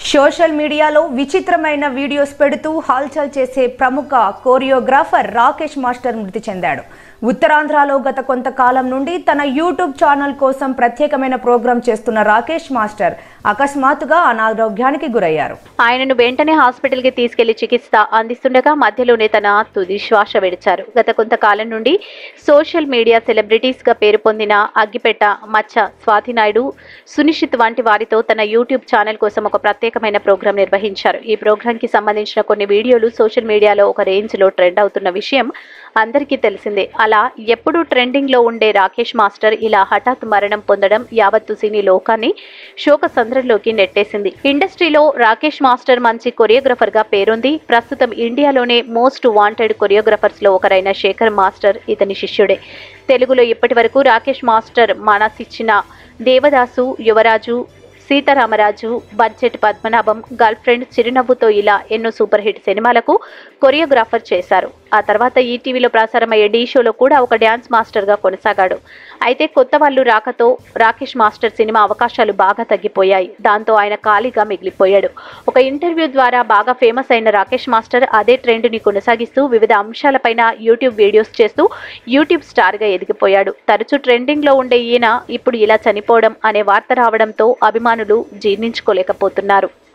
social మీడియాలో విచిత్రమైన videos పెడుతూ హల్చల్ చేసే ప్రముఖ కోరియోగ్రాఫర్ రాకేష్ మాస్టర్ మృతి చెందాడు ఉత్తరాంధ్రలో గత కొంతకాలం నుండి తన యూట్యూబ్ ఛానల్ కోసం ప్రత్యేకమైన ప్రోగ్రాం చేస్తున్న రాకేష్ మాస్టర్ అకస్మాత్తుగా అనారోగ్యానికి గురయ్యారు ఆయనను వెంటనే హాస్పిటల్ కి తీసుకెళ్లి చికిత్స అందిస్తుండగా మధ్యలోనే తన తుది శ్వాస విడిచారు గత కొంతకాలం నుండి సోషల్ మీడియా సెలబ్రిటీస్ గా పేరు పొందిన అగ్గిపెట్ట మచ్చ స్వాతి నాయుడు సునిశ్చిత్ వంటి వారితో తన యూట్యూబ్ ఛానల్ కోసం ఒక ప్రత్యేకమైన ప్రోగ్రాం నిర్వహించారు ఈ ప్రోగ్రాం కి సంబంధించిన కొన్ని వీడియోలు సోషల్ మీడియాలో ఒక రేంజ్ లో ట్రెండ్ అవుతున్న విషయం అందరికీ తెలిసిందే అలా ఎప్పుడూ ట్రెండింగ్ లో ఉండే రాకేష్ మాస్టర్ ఇలా హఠాత్ మరణం పొందడం యావత్తు సినీ లోకాన్ని శోక సంద్రంలోకి నెట్టేసింది ఇండస్ట్రీలో రాకేష్ మాస్టర్ మంచి కొరియోగ్రఫర్ గా పేరుంది ప్రస్తుతం ఇండియాలోనే మోస్ట్ వాంటెడ్ కొరియోగ్రఫర్స్ లో ఒకరైన శేఖర్ మాస్టర్ ఇతని శిష్యుడే తెలుగులో ఇప్పటి వరకు రాకేష్ మాస్టర్ మనసిచ్చిన Devadasu Yuvaraju Seetharamaraju budget Padmanabham girlfriend చిరునవ్వుతో ఇలా ఎన్నో సూపర్ హిట్ సినిమాలకు కొరియోగ్రాఫర్ చేశారు ఆ తర్వాత ఈటీవీలో ప్రసారమయ్యే డీ షోలో కూడా ఒక డ్యాన్స్ మాస్టర్గా కొనసాగాడు అయితే కొత్త వాళ్ళు రాకతో రాకేష్ మాస్టర్ సినిమా అవకాశాలు బాగా తగ్గిపోయాయి దాంతో ఆయన ఖాళీగా మిగిలిపోయాడు ఒక ఇంటర్వ్యూ ద్వారా బాగా ఫేమస్ అయిన రాకేష్ మాస్టర్ అదే ట్రెండ్ని కొనసాగిస్తూ వివిధ అంశాలపైన యూట్యూబ్ వీడియోస్ చేస్తూ యూట్యూబ్ స్టార్గా ఎదిగిపోయాడు తరచూ ట్రెండింగ్లో ఉండే ఈయన ఇప్పుడు ఇలా చనిపోవడం అనే వార్త రావడంతో అభిమానులు జీర్ణించుకోలేకపోతున్నారు